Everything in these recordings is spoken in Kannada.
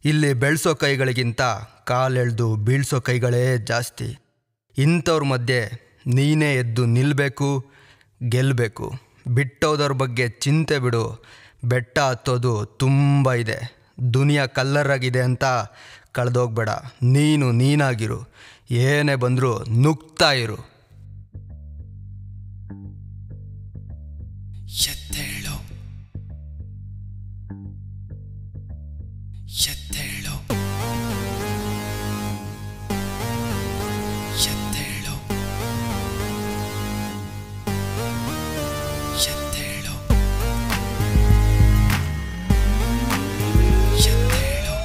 ಇಲ್ಲಿ ಬೆಳೆಸೋ ಕೈಗಳಿಗಿಂತ ಕಾಲೆಳೆದು ಬೀಳ್ಸೋ ಕೈಗಳೇ ಜಾಸ್ತಿ ಇಂಥವ್ರ ಮಧ್ಯೆ ನೀನೇ ಎದ್ದು ನಿಲ್ಲಬೇಕು ಗೆಲ್ಲಬೇಕು ಬಿಟ್ಟೋದವ್ರ ಬಗ್ಗೆ ಚಿಂತೆ ಬಿಡು ಬೆಟ್ಟ ಹತ್ತೋದು ತುಂಬ ಇದೆ ದುನಿಯಾ ಕಲ್ಲರಾಗಿದೆ ಅಂತ ಕಳೆದೋಗ್ಬೇಡ ನೀನು ನೀನಾಗಿರು ಏನೇ ಬಂದರೂ ನುಗ್ತಾ ಇರು ಎದ್ದೇಳು ಎದ್ದೇಳು ಎದ್ದೇಳು ಎದ್ದೇಳು ಎದ್ದೇಳು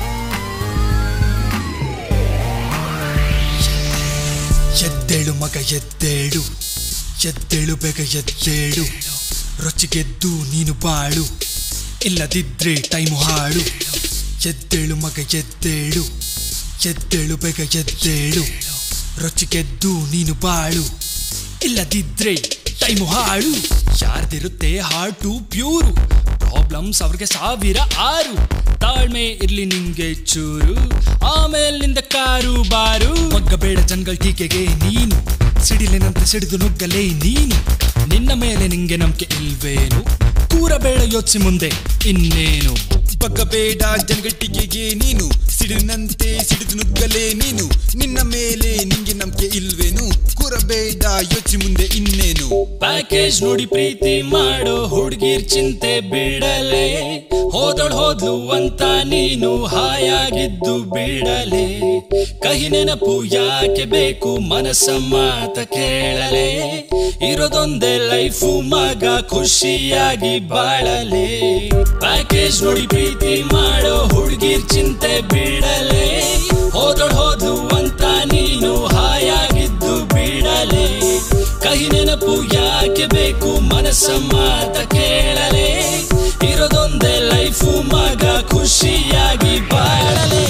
ಎದ್ದೇಳು ಮಗ ಎದ್ದೇಳು ಎದ್ದೇಳು ಬೇಗ ಎದ್ದೇಳು ರೊಚ್ಚಿಗೆದ್ದು ನೀನು ಬಾಳು ಇಲ್ಲದಿದ್ರೆ ಟೈಮು ಹಾಳು ಎದ್ದೇಳು ಮಗ ಎದ್ದೇಳು ಎದ್ದೇಳು ಬೇಗ ಎದ್ದೇಳು ರೊಚ್ಚಿಗೆದ್ದು ನೀನು ಬಾಳು ಇಲ್ಲದಿದ್ರೆ ಟೈಮು ಹಾಳು ಯಾರ್ದಿರುತ್ತೆ ಹಾರ್ಟು ಪ್ಯೂರು ಪ್ರಾಬ್ಲಮ್ಸ್ ಅವ್ರಿಗೆ ಸಾವಿರ ಆರು ತಾಳ್ಮೆ ಇರ್ಲಿ ನಿಂಗೆ ಚೂರು ಆಮೇಲೆ ನಿಂದ ಕಾರು ಬಾರು ಮಗ್ಗಬೇಡ ಜಂಗಲ್ ಟೀಕೆಗೆ ನೀನು ಸಿಡಿಲಿನಂತೆ ಸಿಡಿದು ನುಗ್ಗಲೇ ನೀನು ನಿನ್ನ ಮೇಲೆ ನಿಂಗೆ ನಂಬಿಕೆ ಇಲ್ವೇನು ಕೂರಬೇಡ ಯೋಚಿಸಿ ಮುಂದೆ ಇನ್ನೇನು ಬಗ್ಗಬೇಡ ಜನಗಟ್ಟಿಗೆಗೆ ನೀನು ಸಿಡಿನಂತೆ ಸಿಡಿದು ನುಗ್ಗಲೇ ನೀನು ನಿನ್ನ ಮೇಲೆ ನಿಂಗೆ ನಂಬಿಕೆ ಇಲ್ವೇನು ಕೂರಬೇಡ ಯೋಚಿ ಮುಂದೆ ಇನ್ನೇನು ಪ್ಯಾಕೇಜ್ ನೋಡಿ ಪ್ರೀತಿ ಮಾಡೋ ಹುಡುಗಿರ್ ಚಿಂತೆ ಬಿಡಲೆ ಹೋದಳು ಹೋದ್ಲು ಅಂತ ನೀನು ಹಾಯಾಗಿದ್ದು ಬಿಡಲೆ ಕಹಿ ನೆನಪು ಯಾಕೆ ಬೇಕು ಮನಸ್ಸ ಮಾತ ಕೇಳಲೆ ಇರೋದೊಂದೇ ಲೈಫು ಮಗ ಖುಷಿಯಾಗಿ ಬಾಳಲೆ ಪ್ಯಾಕೇಜ್ ನೋಡಿ ಪ್ರೀತಿ ಮಾಡೋ ಹುಡುಗಿರ್ ಚಿಂತೆ ಬಿಡಲೆ ಹೋದಳು ಹೋದ್ಲು ಅಂತ ನೀನು ಹಾಯಾಗಿದ್ದು ಬಿಡಲೆ ಕಹಿ ನೆನಪು ಯಾಕೆ ಬೇಕು ಮನಸ್ಸ ಮಾತ ಕೇಳಲೆ ಇರೋದೊಂದೇ ಲೈಫು ಮಗ ಖುಷಿಯಾಗಿ ಬಾಳಲೆ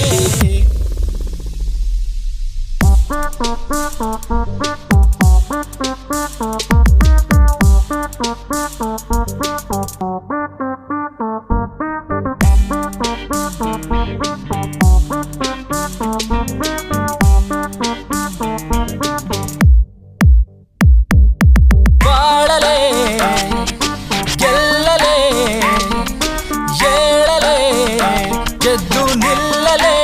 ಬಾಳಲೆ ಗೆಲ್ಲಲೆ ಏಳಲೆ ಗೆದ್ದು ನಿಲ್ಲಲೆ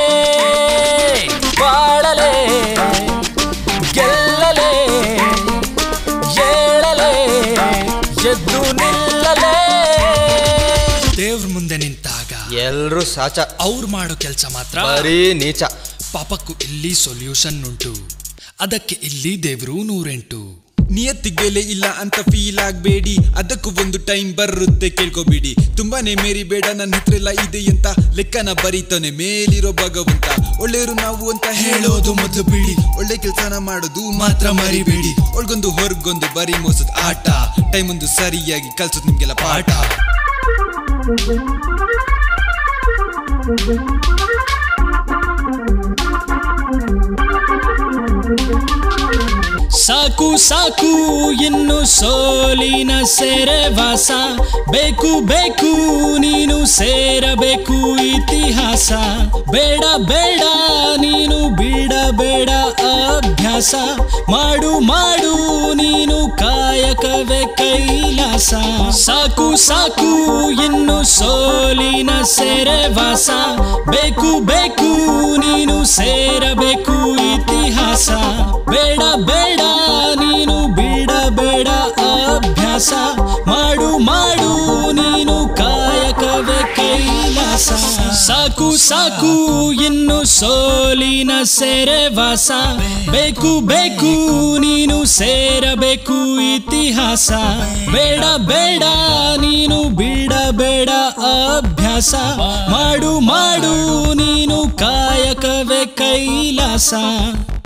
ಬಾಳಲೆ ಗೆಲ್ಲಲೆ ಏಳಲೆ ಎದ್ದು ನಿಲ್ಲಲೆ ದೇವ್ರ ಮುಂದೆ ನಿಂತಾಗ ಎಲ್ಲರೂ ಸಾಚ ಅವ್ರು ಮಾಡೋ ಕೆಲಸ ಮಾತ್ರ ಬರೀ ನೀಚ ಪಾಪಕ್ಕೂ ಇಲ್ಲಿ ಸೊಲ್ಯೂಷನ್ ಉಂಟು ಅದಕ್ಕೆ ಇಲ್ಲಿ ದೇವ್ರು ನೂರೆಂಟು ನಿಯತ್ತಿಗೆ ಬೆಲೆ ಇಲ್ಲ ಅಂತ ಫೀಲ್ ಆಗ್ಬೇಡಿ ಅದಕ್ಕೂ ಒಂದು ಟೈಮ್ ಬರುತ್ತೆ ಕೇಳ್ಕೊಬೇಡಿ ತುಂಬಾನೇ ಮೇರಿ ಬೇಡ ನನ್ನ ಹತ್ರ ಎಲ್ಲ ಇದೆ ಅಂತ ಲೆಕ್ಕನ ಬರೀತಾನೆ ಮೇಲಿರೋ ಭಗವಂತ ಒಳ್ಳೆಯರು ನಾವು ಅಂತ ಹೇಳೋದು ಮೊದಲು ಬಿಡಿ ಒಳ್ಳೆ ಕೆಲಸನ ಮಾಡೋದು ಮಾತ್ರ ಮರಿಬೇಡಿ ಒಳ್ಗೊಂದು ಹೊರ್ಗೊಂದು ಬರೀ ಮೋಸದ ಆಟ ಟೈಮ್ ಒಂದು ಸರಿಯಾಗಿ ಕಲ್ಸೋದು ನಿಮ್ಗೆಲ್ಲ ಪಾಠ ಸಾಕು ಸಾಕು ಇನ್ನು ಸೋಲಿನ ಸೆರೆವಾಸ ಬೇಕು ಬೇಕು ನೀನು ಸೇರಬೇಕು ಇತಿಹಾಸ ಬೇಡ ಬೇಡ ನೀನು ಬಿಡಬೇಡ ಅಭ್ಯಾಸ ಮಾಡು ಮಾಡು ನೀನು ಕಾಯಕವೇ ಕೈಲಾಸ ಸಾಕು ಸಾಕು ಇನ್ನು ಸೋಲಿನ ಸೆರೆವಾಸ ಬೇಕು ಬೇಕು ನೀನು ಸೇರಬೇಕು ಇತಿಹಾಸ ಬೇಡ ಬೇಡ ನೀನು ಬಿಡಬೇಡ ಅಭ್ಯಾಸ ಮಾಡು ಮಾಡು ನೀನು ಕಾಯಕವೇ ಕೈಲಾಸ ಸಾಕು ಸಾಕು ಇನ್ನು ಸೋಲಿನ ಸೆರೆವಾಸ ಬೇಕು ಬೇಕು ನೀನು ಸೇರಬೇಕು ಇತಿಹಾಸ ಬೇಡ ಬೇಡ ನೀನು ಬಿಡಬೇಡ ಅಭ್ಯಾಸ ಮಾಡು ಮಾಡು ನೀನು ಕಾಯಕವೇ ಕೈಲಾಸ